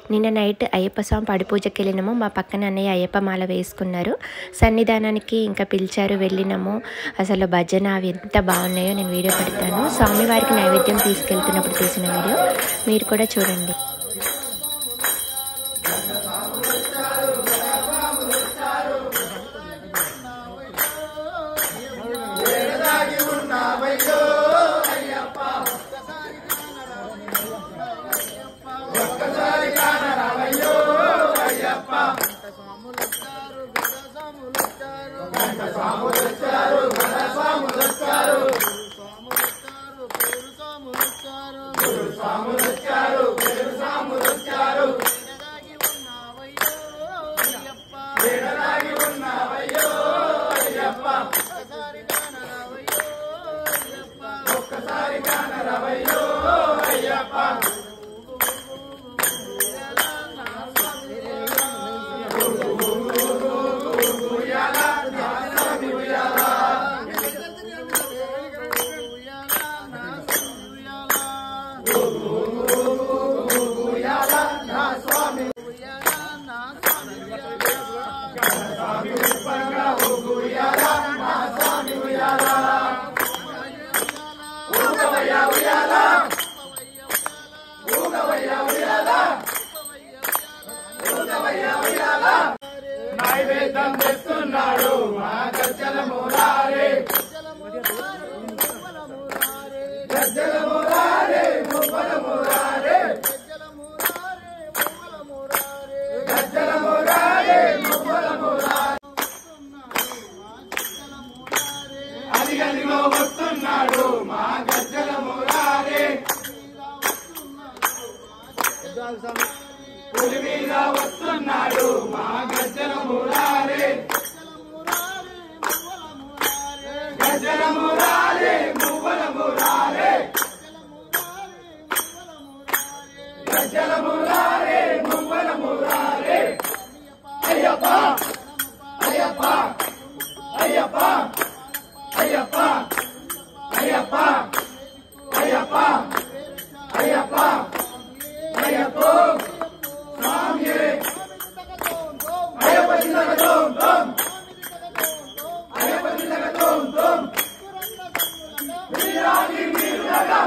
నిన్న నైట్ అయ్యప్ప స్వామి పడి పూజకి వెళ్ళినాము మా పక్కన అన్నయ్య అయ్యప్ప మాల వేసుకున్నారు సన్నిధానానికి ఇంకా పిలిచారు వెళ్ళినాము అసలు భజన అవి ఎంత బాగున్నాయో నేను వీడియో పెడతాను స్వామివారికి నైవేద్యం తీసుకెళ్తున్నప్పుడు తీసిన వీడియో మీరు కూడా చూడండి నైవేద్యం తెస్తున్నాడు మా గజ్జల మురారే గజ్జల మురారే మువ్వల మురారే గజ్జల మురారే మువ్వల మురారే అదిగదిగో వస్తున్నాడు మా గజ్జల మురారే పులి మీద వస్తున్నాడు మా గజ్జల మురారే గజ్జల మురారే మువ్వల మురారే గజ్జల మురారే మువ్వల మురారే అయ్యప్ప అయ్యప్ప అయ్యప్ప అయ్యప్ప అయ్యప్ప అయ్యప్ప అయ్యప్ప అయ్యప్ప స్వామియే అయ్యప్ప జిల్లక తోం తోం అయ్యప్ప జిల్లక తోం తోం వీరాది వీరులగా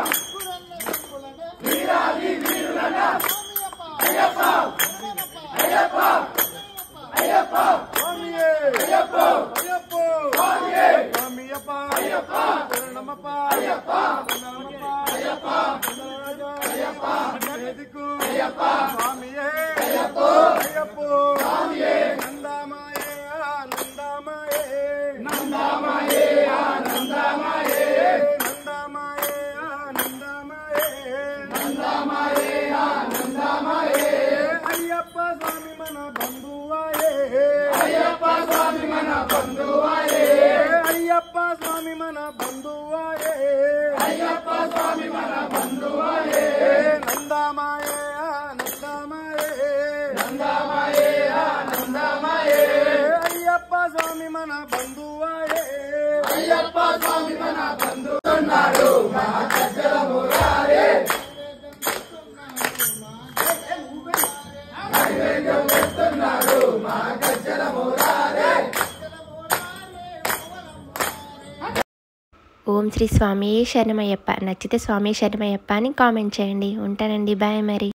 వీరాది వీరులగా అయ్యప్ప అయ్యప్ప అయ్యప్ప అయ్యప్ప స్వామియే అయ్యప్ప అయ్యప్ప అయ్యప్ప అయ్యప్ప అయ్యప్ప అయ్యప్ప స్వామియే అయ్యప్ప అయ్యప్ప స్వామియే నందామాయే ఆనందమాయే నందామాయే ఆనందమాయే నందామాయే ఆనందమాయే నందామాయే ఆనందమాయే అయ్యప్ప స్వామి మన బంధువాయే అయ్యప్ప స్వామి మన బంధువాయే అయ్యప్ప స్వామి మన బంధువాయే అయ్యప్ప స్వామి మన బంధువాయే నందామాయే ఆనందమాయే నందామాయే ఆనందమాయే అయ్యప్ప స్వామి మన బంధువాయే అయ్యప్ప స్వామి మన బంధువున్నాడు మా గజ్జల మురారే నైవేద్యం వేస్తున్నాడు మా గజ్జల మురారే ఓం శ్రీ స్వామి శరణమయ్యప్ప నచ్చితే స్వామి శరణమయ్యప్ప అని కామెంట్ చేయండి ఉంటానండి బాయ్ మరి